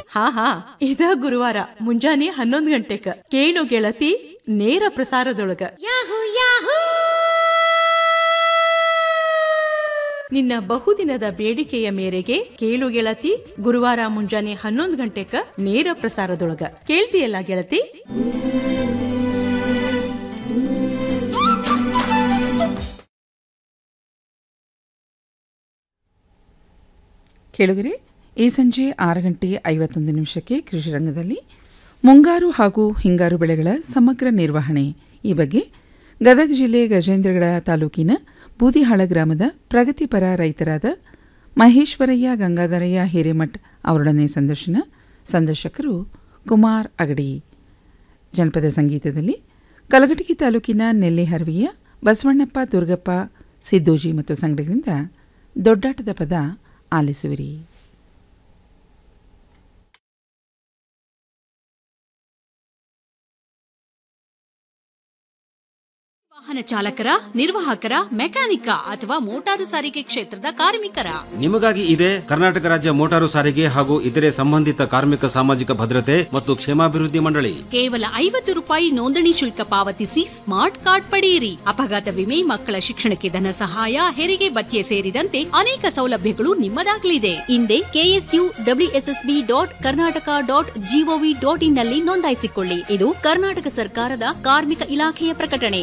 ಹಾ ಹಾ ಇದ ಗುರುವಾರ ಮುಂಜಾನೆ ಹನ್ನೊಂದು ಗಂಟೆಕ ಕೇಳು ಗೆಳತಿ ನೇರ ಪ್ರಸಾರದೊಳಗ ನಿನ್ನ ಬಹುದಿನದ ಬೇಡಿಕೆಯ ಮೇರೆಗೆ ಕೇಳು ಗೆಳತಿ ಗುರುವಾರ ಮುಂಜಾನೆ ಹನ್ನೊಂದು ಗಂಟೆಕ ನೇರ ಪ್ರಸಾರದೊಳಗ ಕೇಳ್ತಿಯಲ್ಲ ಗೆಳತಿ ಕೇಳುಗರೆ ಈ ಸಂಜೆ ಆರು ಗಂಟೆ ಐವತ್ತೊಂದು ನಿಮಿಷಕ್ಕೆ ಕೃಷಿ ರಂಗದಲ್ಲಿ ಮುಂಗಾರು ಹಾಗೂ ಹಿಂಗಾರು ಬೆಳೆಗಳ ಸಮಗ್ರ ನಿರ್ವಹಣೆ ಈ ಬಗ್ಗೆ ಗದಗ ಜಿಲ್ಲೆ ಗಜೇಂದ್ರಗಡ ತಾಲೂಕಿನ ಬೂದಿಹಾಳ ಗ್ರಾಮದ ಪ್ರಗತಿಪರ ರೈತರಾದ ಮಹೇಶ್ವರಯ್ಯ ಗಂಗಾಧರಯ್ಯ ಹಿರೇಮಠ್ ಅವರೊಡನೆ ಸಂದರ್ಶನ ಸಂದರ್ಶಕರು ಕುಮಾರ್ ಅಗಡಿ ಜನಪದ ಸಂಗೀತದಲ್ಲಿ ಕಲಘಟಗಿ ತಾಲೂಕಿನ ನೆಲ್ಲಿಹರ್ವಿಯ ಬಸವಣ್ಣಪ್ಪ ದುರ್ಗಪ್ಪ ಸಿದ್ದೋಜಿ ಮತ್ತು ಸಂಗಡಿಗರಿಂದ ದೊಡ್ಡಾಟದ ಪದ ಆಲಿಸುವಿರಿ ವಾಹನ ಚಾಲಕರ ನಿರ್ವಾಹಕರ ಮೆಕ್ಯಾನಿಕ ಅಥವಾ ಮೋಟಾರು ಸಾರಿಗೆ ಕ್ಷೇತ್ರದ ಕಾರ್ಮಿಕರ ನಿಮಗಾಗಿ ಇದೆ ಕರ್ನಾಟಕ ರಾಜ್ಯ ಮೋಟಾರು ಸಾರಿಗೆ ಹಾಗೂ ಇತರೆ ಸಂಬಂಧಿತ ಕಾರ್ಮಿಕ ಸಾಮಾಜಿಕ ಭದ್ರತೆ ಮತ್ತು ಕ್ಷೇಮಾಭಿವೃದ್ಧಿ ಮಂಡಳಿ ಕೇವಲ ಐವತ್ತು ರೂಪಾಯಿ ನೋಂದಣಿ ಶುಲ್ಕ ಪಾವತಿಸಿ ಸ್ಮಾರ್ಟ್ ಕಾರ್ಡ್ ಪಡೆಯಿರಿ ಅಪಘಾತ ವಿಮೆ ಮಕ್ಕಳ ಶಿಕ್ಷಣಕ್ಕೆ ಧನ ಸಹಾಯ ಹೆರಿಗೆ ಭತ್ಯೆ ಸೇರಿದಂತೆ ಅನೇಕ ಸೌಲಭ್ಯಗಳು ನಿಮ್ಮದಾಗಲಿದೆ ಹಿಂದೆ KSU WSSB dot Karnataka dot GOV dot in ನಲ್ಲಿ ನೋಂದಾಯಿಸಿಕೊಳ್ಳಿ ಇದು ಕರ್ನಾಟಕ ಸರ್ಕಾರದ ಕಾರ್ಮಿಕ ಇಲಾಖೆಯ ಪ್ರಕಟಣೆ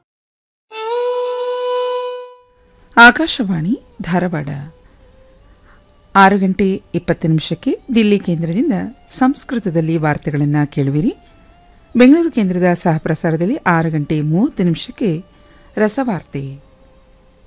ಆಕಾಶವಾಣಿ ಧಾರವಾಡ ಆರು ಗಂಟೆ ಇಪ್ಪತ್ತು ನಿಮಿಷಕ್ಕೆ ದಿಲ್ಲಿ ಕೇಂದ್ರದಿಂದ ಸಂಸ್ಕೃತದಲ್ಲಿ ವಾರ್ತೆಗಳನ್ನು ಕೇಳುವಿರಿ ಬೆಂಗಳೂರು ಕೇಂದ್ರದ ಸಹ ಪ್ರಸಾರದಲ್ಲಿ ಆರು ಗಂಟೆ ಮೂವತ್ತು ನಿಮಿಷಕ್ಕೆ ರಸವಾರ್ತೆ